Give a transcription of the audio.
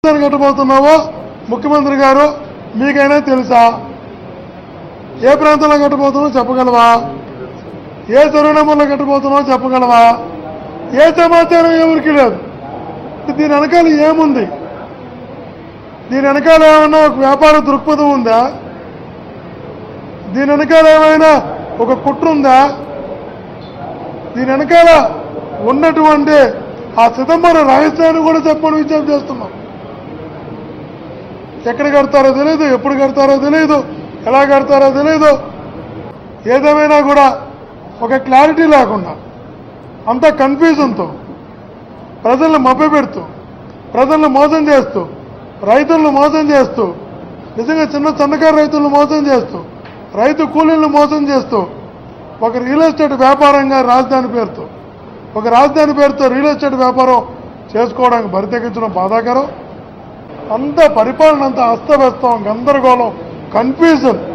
రాజధాని కట్టబోతున్నావో ముఖ్యమంత్రి గారు మీకైనా తెలుసా ఏ ప్రాంతంలో కట్టబోతున్నావో చెప్పగలవా ఏ సర్వనామంలో కట్టబోతున్నావో చెప్పగలవా ఏ సమాచారం ఎవరికి లేదు దీని వెనకాల ఏముంది దీని వెనకాల ఏమైనా ఒక వ్యాపార దృక్పథం ఉందా దీని వెనకాల ఏమైనా ఒక కుట్ర ఉందా దీని వెనకాల ఉన్నటువంటి ఆ చిదంబరం రహస్యాన్ని కూడా చెప్పని విజ్ఞప్తి చేస్తున్నాం ఎక్కడ కడతారో తెలియదు ఎప్పుడు కడతారో తెలియదు ఎలా కడతారో తెలియదు ఏదేమైనా కూడా ఒక క్లారిటీ లేకుండా అంత కన్ఫ్యూజన్తో ప్రజలను మభ్యపెడుతూ ప్రజలను మోసం చేస్తూ రైతులను మోసం చేస్తూ నిజంగా చిన్న సన్నకారు రైతులను మోసం చేస్తూ రైతు కూలీలను మోసం చేస్తూ ఒక రియల్ ఎస్టేట్ వ్యాపారంగా రాజధాని పేరుతో ఒక రాజధాని పేరుతో రియల్ ఎస్టేట్ వ్యాపారం చేసుకోవడానికి బరితెగించడం బాధాకరం అంత పరిపాలన అంతా అస్తవ్యస్తం గందరగోళం కన్ఫ్యూజన్